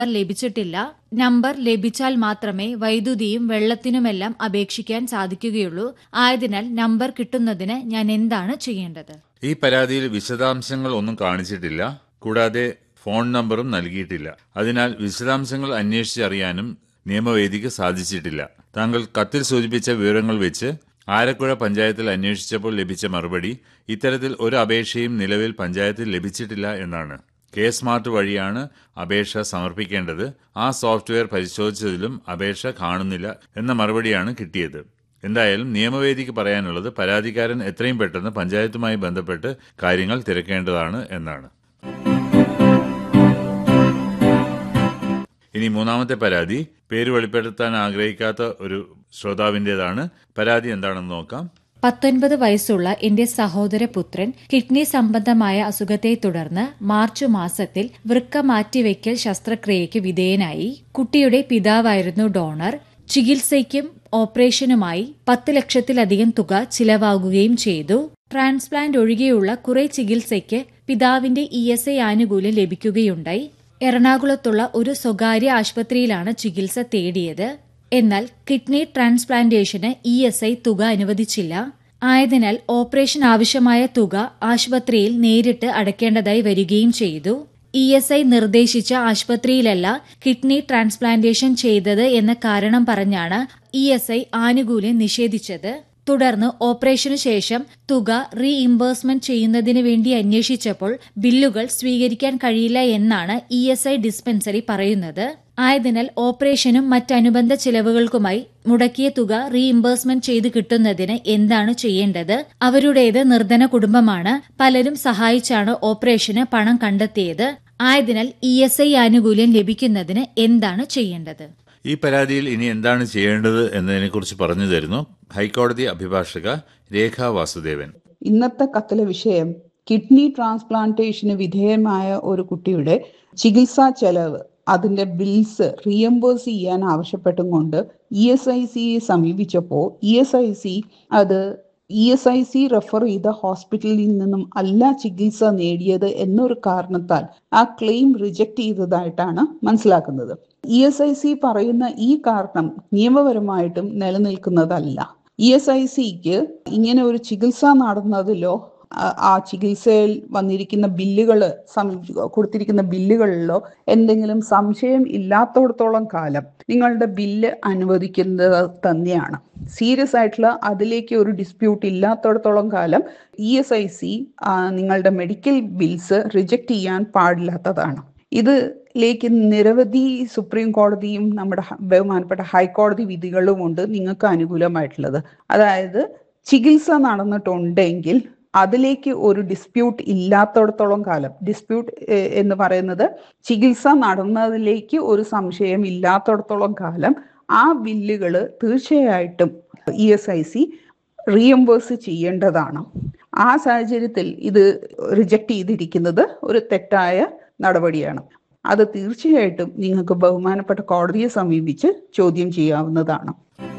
ലഭിച്ചിട്ടില്ല നമ്പർ ലഭിച്ചാൽ മാത്രമേ വൈദ്യുതിയും വെള്ളത്തിനുമെല്ലാം അപേക്ഷിക്കാൻ സാധിക്കുകയുള്ളൂ ആയതിനാൽ നമ്പർ കിട്ടുന്നതിന് ഞാൻ എന്താണ് ചെയ്യേണ്ടത് ഈ പരാതിയിൽ വിശദാംശങ്ങൾ ഒന്നും കാണിച്ചിട്ടില്ല കൂടാതെ ഫോൺ നമ്പറും നൽകിയിട്ടില്ല അതിനാൽ വിശദാംശങ്ങൾ അന്വേഷിച്ചറിയാനും നിയമവേദിക്ക് സാധിച്ചിട്ടില്ല താങ്കൾ കത്തിൽ സൂചിപ്പിച്ച വിവരങ്ങൾ വെച്ച് ആലക്കുഴ പഞ്ചായത്തിൽ അന്വേഷിച്ചപ്പോൾ ലഭിച്ച മറുപടി ഇത്തരത്തിൽ ഒരു അപേക്ഷയും നിലവിൽ പഞ്ചായത്തിൽ ലഭിച്ചിട്ടില്ല എന്നാണ് കെ സ്മാർട്ട് വഴിയാണ് അപേക്ഷ സമർപ്പിക്കേണ്ടത് ആ സോഫ്റ്റ്വെയർ പരിശോധിച്ചതിലും അപേക്ഷ കാണുന്നില്ല എന്ന മറുപടിയാണ് കിട്ടിയത് എന്തായാലും നിയമവേദിക്ക് പറയാനുള്ളത് പരാതിക്കാരൻ എത്രയും പെട്ടെന്ന് പഞ്ചായത്തുമായി ബന്ധപ്പെട്ട് കാര്യങ്ങൾ തിരക്കേണ്ടതാണ് എന്നാണ് ഇനി മൂന്നാമത്തെ പരാതി പേര് വെളിപ്പെടുത്താൻ ആഗ്രഹിക്കാത്ത ഒരു ശ്രോതാവിൻ്റെതാണ് പരാതി എന്താണെന്ന് നോക്കാം പത്തൊൻപത് വയസ്സുള്ള എന്റെ സഹോദരപുത്രൻ കിഡ്നി സംബന്ധമായ അസുഖത്തെ തുടർന്ന് മാർച്ച് മാസത്തിൽ വൃക്ക മാറ്റിവെക്കൽ ശസ്ത്രക്രിയയ്ക്ക് വിധേയനായി കുട്ടിയുടെ പിതാവായിരുന്നു ഡോണർ ചികിത്സയ്ക്കും ഓപ്പറേഷനുമായി പത്ത് ലക്ഷത്തിലധികം തുക ചിലവാകുകയും ചെയ്തു ട്രാൻസ്പ്ലാന്റ് ഒഴികെയുള്ള കുറെ ചികിത്സയ്ക്ക് പിതാവിന്റെ ഇ എസ് ഐ ആനുകൂല്യം ലഭിക്കുകയുണ്ടായി എറണാകുളത്തുള്ള ഒരു സ്വകാര്യ ആശുപത്രിയിലാണ് ചികിത്സ തേടിയത് എന്നാൽ കിഡ്നി ട്രാൻസ്പ്ലാന്റേഷന് ഇ എസ് ഐ തുക അനുവദിച്ചില്ല ആയതിനാൽ ഓപ്പറേഷൻ ആവശ്യമായ തുക ആശുപത്രിയിൽ നേരിട്ട് അടയ്ക്കേണ്ടതായി വരികയും ചെയ്തു ഇ എസ് ഐ നിർദ്ദേശിച്ച ആശുപത്രിയിലല്ല കിഡ്നി ട്രാൻസ്പ്ലാന്റേഷൻ ചെയ്തത് എന്ന കാരണം പറഞ്ഞാണ് ഇ എസ് ഐ ആനുകൂല്യം നിഷേധിച്ചത് തുടർന്ന് ഓപ്പറേഷനു ശേഷം തുക റീഇംബേഴ്സ്മെന്റ് ചെയ്യുന്നതിന് വേണ്ടി അന്വേഷിച്ചപ്പോൾ ബില്ലുകൾ സ്വീകരിക്കാൻ കഴിയില്ല എന്നാണ് ഇ എസ് ഐ ഡിസ്പെൻസറി പറയുന്നത് ആയതിനാൽ ഓപ്പറേഷനും മറ്റനുബന്ധ ചിലവുകൾക്കുമായി മുടക്കിയ തുക റീഇംബേഴ്സ്മെന്റ് ചെയ്ത് കിട്ടുന്നതിന് എന്താണ് ചെയ്യേണ്ടത് അവരുടേത് നിർധന കുടുംബമാണ് പലരും സഹായിച്ചാണ് ഓപ്പറേഷന് പണം കണ്ടെത്തിയത് ആയതിനാൽ ഇ എസ് ഐ ആനുകൂല്യം ലഭിക്കുന്നതിന് എന്താണ് ചെയ്യേണ്ടത് ഈ പരാതിയിൽ ഇനി എന്താണ് ചെയ്യേണ്ടത് എന്നതിനെക്കുറിച്ച് പറഞ്ഞു തരുന്നു ഹൈക്കോടതി അഭിഭാഷക രേഖ വാസുദേവൻ ഇന്നത്തെ കത്തിലെ വിഷയം കിഡ്നി ട്രാൻസ്പ്ലാന്റേഷന് വിധേയമായ ഒരു കുട്ടിയുടെ ചികിത്സാ ചെലവ് അതിന്റെ ബിൽസ് റീഎംബേഴ്സ് ചെയ്യാൻ ആവശ്യപ്പെട്ടും കൊണ്ട് ഇ എസ് ഐ സിയെ സമീപിച്ചപ്പോൾ ഇ എസ് ഐ സി അത് E S I C refer ചെയ്ത ഹോസ്പിറ്റലിൽ നിന്നും അല്ല ചികിത്സ നേടിയത് എന്നൊരു കാരണത്താൽ ആ ക്ലെയിം റിജക്ട് ചെയ്തതായിട്ടാണ് മനസ്സിലാക്കുന്നത് ഇ എസ് ഐ സി പറയുന്ന ഈ കാരണം നിയമപരമായിട്ടും നിലനിൽക്കുന്നതല്ല ഇ എസ് ഐ സിക്ക് ഇങ്ങനെ ഒരു ചികിത്സ നടന്നതിലോ ആ ചികിത്സയിൽ വന്നിരിക്കുന്ന ബില്ലുകൾ കൊടുത്തിരിക്കുന്ന ബില്ലുകളിലോ എന്തെങ്കിലും സംശയം ഇല്ലാത്തടത്തോളം കാലം നിങ്ങളുടെ ബില്ല് അനുവദിക്കുന്നത് തന്നെയാണ് സീരിയസ് ആയിട്ടുള്ള അതിലേക്ക് ഒരു ഡിസ്പ്യൂട്ട് ഇല്ലാത്തടത്തോളം കാലം ഇ എസ് ഐ സി നിങ്ങളുടെ മെഡിക്കൽ ബിൽസ് റിജക്റ്റ് ചെയ്യാൻ പാടില്ലാത്തതാണ് ഇതിലേക്ക് നിരവധി സുപ്രീം കോടതിയും നമ്മുടെ ബഹുമാനപ്പെട്ട ഹൈക്കോടതി വിധികളുമുണ്ട് നിങ്ങൾക്ക് അനുകൂലമായിട്ടുള്ളത് അതായത് ചികിത്സ നടന്നിട്ടുണ്ടെങ്കിൽ അതിലേക്ക് ഒരു ഡിസ്പ്യൂട്ട് ഇല്ലാത്തടത്തോളം കാലം ഡിസ്പ്യൂട്ട് എന്ന് പറയുന്നത് ചികിത്സ നടന്നതിലേക്ക് ഒരു സംശയം ഇല്ലാത്തടത്തോളം കാലം ആ ബില്ലുകൾ തീർച്ചയായിട്ടും E S I C reimburse ചെയ്യേണ്ടതാണ് ആ സാഹചര്യത്തിൽ ഇത് റിജക്റ്റ് ചെയ്തിരിക്കുന്നത് ഒരു തെറ്റായ നടപടിയാണ് അത് തീർച്ചയായിട്ടും നിങ്ങൾക്ക് ബഹുമാനപ്പെട്ട കോടതിയെ സമീപിച്ച് ചോദ്യം ചെയ്യാവുന്നതാണ്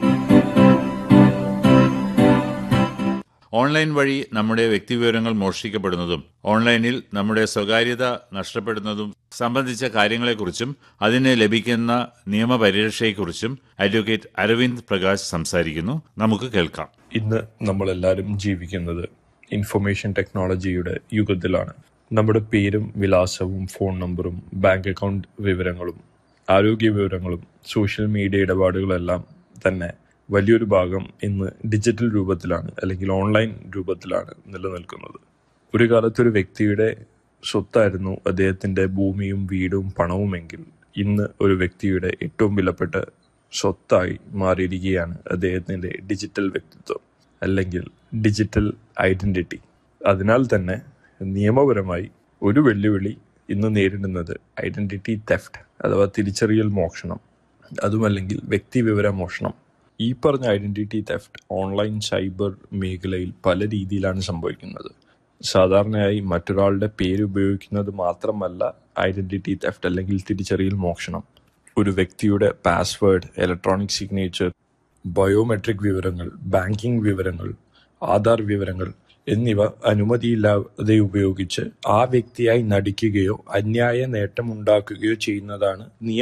ഓൺലൈൻ വഴി നമ്മുടെ വ്യക്തിവിവരങ്ങൾ മോഷ്ടിക്കപ്പെടുന്നതും ഓൺലൈനിൽ നമ്മുടെ സ്വകാര്യത നഷ്ടപ്പെടുന്നതും സംബന്ധിച്ച കാര്യങ്ങളെക്കുറിച്ചും അതിന് ലഭിക്കുന്ന നിയമപരിരക്ഷയെക്കുറിച്ചും അഡ്വക്കേറ്റ് അരവിന്ദ് പ്രകാശ് സംസാരിക്കുന്നു നമുക്ക് കേൾക്കാം ഇന്ന് നമ്മളെല്ലാവരും ജീവിക്കുന്നത് ഇൻഫർമേഷൻ ടെക്നോളജിയുടെ യുഗത്തിലാണ് നമ്മുടെ പേരും വിലാസവും ഫോൺ നമ്പറും ബാങ്ക് അക്കൗണ്ട് വിവരങ്ങളും ആരോഗ്യ വിവരങ്ങളും സോഷ്യൽ മീഡിയ ഇടപാടുകളെല്ലാം തന്നെ വലിയൊരു ഭാഗം ഇന്ന് ഡിജിറ്റൽ രൂപത്തിലാണ് അല്ലെങ്കിൽ ഓൺലൈൻ രൂപത്തിലാണ് നിലനിൽക്കുന്നത് ഒരു കാലത്ത് ഒരു വ്യക്തിയുടെ സ്വത്തായിരുന്നു അദ്ദേഹത്തിൻ്റെ ഭൂമിയും വീടും പണവുമെങ്കിൽ ഇന്ന് ഒരു വ്യക്തിയുടെ ഏറ്റവും വിലപ്പെട്ട സ്വത്തായി മാറിയിരിക്കുകയാണ് അദ്ദേഹത്തിൻ്റെ ഡിജിറ്റൽ വ്യക്തിത്വം അല്ലെങ്കിൽ ഡിജിറ്റൽ ഐഡൻറ്റിറ്റി അതിനാൽ തന്നെ നിയമപരമായി ഒരു വെല്ലുവിളി ഇന്ന് നേരിടുന്നത് ഐഡൻറ്റിറ്റി തെഫ്റ്റ് അഥവാ തിരിച്ചറിയൽ മോഷണം അതുമല്ലെങ്കിൽ വ്യക്തിവിവര മോഷണം ഈ പറഞ്ഞ ഐഡന്റിറ്റി തെഫ്റ്റ് ഓൺലൈൻ സൈബർ മേഖലയിൽ പല രീതിയിലാണ് സംഭവിക്കുന്നത് സാധാരണയായി മറ്റൊരാളുടെ പേര് ഉപയോഗിക്കുന്നത് മാത്രമല്ല ഐഡന്റിറ്റി തെഫ്റ്റ് അല്ലെങ്കിൽ തിരിച്ചറിയൽ മോഷണം ഒരു വ്യക്തിയുടെ പാസ്വേഡ് ഇലക്ട്രോണിക് സിഗ്നേച്ചർ ബയോമെട്രിക് വിവരങ്ങൾ ബാങ്കിംഗ് വിവരങ്ങൾ ആധാർ വിവരങ്ങൾ എന്നിവ അനുമതിയില്ലാതെ ഉപയോഗിച്ച് ആ വ്യക്തിയായി നടിക്കുകയോ അന്യായ നേട്ടമുണ്ടാക്കുകയോ ചെയ്യുന്നതാണ്